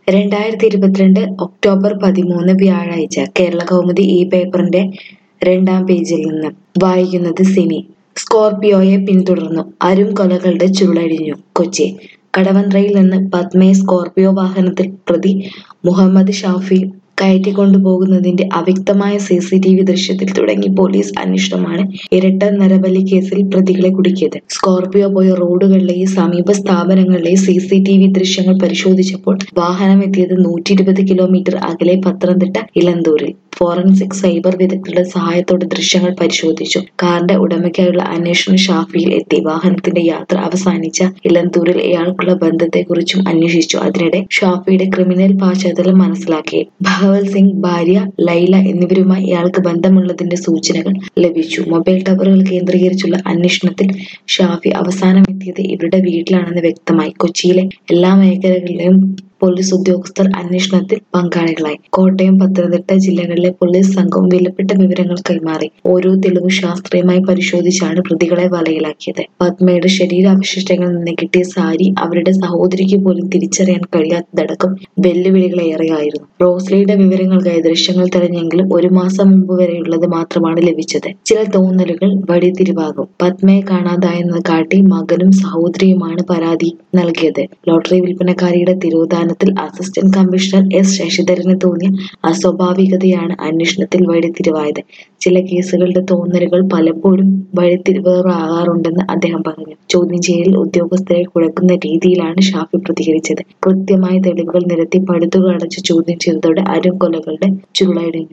രണ്ടായിരത്തി ഇരുപത്തിരണ്ട് ഒക്ടോബർ പതിമൂന്ന് വ്യാഴാഴ്ച കേരള കൗമുദി ഈ പേപ്പറിന്റെ രണ്ടാം പേജിൽ നിന്ന് വായിക്കുന്നത് സിനി സ്കോർപിയോയെ പിന്തുടർന്നു അരും കൊലകളുടെ ചുരുളഴിഞ്ഞു കൊച്ചി കടവന്ത്രയിൽ നിന്ന് പത്മയെ സ്കോർപിയോ വാഹനത്തിൽ പ്രതി മുഹമ്മദ് ഷാഫി കയറ്റിക്കൊണ്ടുപോകുന്നതിന്റെ അവ്യക്തമായ സി സി ടി വി ദൃശ്യത്തിൽ തുടങ്ങി പോലീസ് അന്വേഷണമാണ് ഇരട്ട നരബലി കേസിൽ പ്രതികളെ കുടുക്കിയത് സ്കോർപിയോ പോയ റോഡുകളിലെയും സമീപ സ്ഥാപനങ്ങളിലെയും സി സി ടി വി ദൃശ്യങ്ങൾ പരിശോധിച്ചപ്പോൾ വാഹനം എത്തിയത് നൂറ്റി ഇരുപത് കിലോമീറ്റർ അകലെ പത്തനംതിട്ട ഇലന്തൂരിൽ ഫോറൻസിക് സൈബർ വിദഗ്ധരുടെ സഹായത്തോടെ ദൃശ്യങ്ങൾ പരിശോധിച്ചു കാറിന്റെ ഉടമയ്ക്കായുള്ള അന്വേഷണം ഷാഫിയിൽ എത്തി വാഹനത്തിന്റെ യാത്ര അവസാനിച്ച ഇലന്തൂരിൽ ഇയാൾക്കുള്ള ബന്ധത്തെക്കുറിച്ചും അന്വേഷിച്ചു അതിനിടെ ഷാഫിയുടെ ക്രിമിനൽ പശ്ചാത്തലം മനസ്സിലാക്കി ഭഗവത് സിംഗ് ഭാര്യ ലൈല എന്നിവരുമായി ഇയാൾക്ക് ബന്ധമുള്ളതിന്റെ സൂചനകൾ ലഭിച്ചു മൊബൈൽ ടവറുകൾ കേന്ദ്രീകരിച്ചുള്ള അന്വേഷണത്തിൽ ഷാഫി അവസാനം എത്തിയത് ഇവരുടെ വീട്ടിലാണെന്ന് വ്യക്തമായി കൊച്ചിയിലെ എല്ലാ മേഖലകളിലെയും പോലീസ് ഉദ്യോഗസ്ഥർ അന്വേഷണത്തിൽ പങ്കാളികളായി കോട്ടയം പത്തനംതിട്ട ജില്ലകളിലെ പോലീസ് സംഘവും വിലപ്പെട്ട വിവരങ്ങൾ കൈമാറി ഓരോ തെളിവും ശാസ്ത്രീയമായി പരിശോധിച്ചാണ് പ്രതികളെ വലയിലാക്കിയത് പത്മയുടെ ശരീരാവശിഷ്ടങ്ങളിൽ നിന്ന് കിട്ടിയ സാരി അവരുടെ സഹോദരിക്ക് പോലും തിരിച്ചറിയാൻ കഴിയാത്തതടക്കം വെല്ലുവിളികളേറെയായിരുന്നു റോസ്ലിയുടെ വിവരങ്ങൾക്കായി ദൃശ്യങ്ങൾ തെരഞ്ഞെങ്കിലും ഒരു മാസം മുമ്പ് വരെയുള്ളത് മാത്രമാണ് ലഭിച്ചത് ചില തോന്നലുകൾ വഴിത്തിരിവാകും പത്മയെ കാണാതായെന്ന് കാട്ടി മകനും സഹോദരിയുമാണ് പരാതി നൽകിയത് ലോട്ടറി വിൽപ്പനക്കാരിയുടെ തിരോധാനത്തിൽ അസിസ്റ്റന്റ് കമ്മീഷണർ എസ് ശശിധരന് തോന്നിയ അസ്വാഭാവികതയാണ് അന്വേഷണത്തിൽ വഴിത്തിരിവായത് ചില കേസുകളുടെ തോന്നലുകൾ പലപ്പോഴും വഴിത്തിരിവാകാറുണ്ടെന്ന് അദ്ദേഹം പറഞ്ഞു ചോദ്യം ചെയ്യലിൽ ഉദ്യോഗസ്ഥരെ കുഴക്കുന്ന രീതിയിലാണ് ഷാഫി പ്രതികരിച്ചത് കൃത്യമായ തെളിവുകൾ നിരത്തി പഴുതുകൾ അടച്ച് ചോദ്യം ചെയ്തതോടെ അരും കൊലകളുടെ ചുരുളഴിഞ്ഞു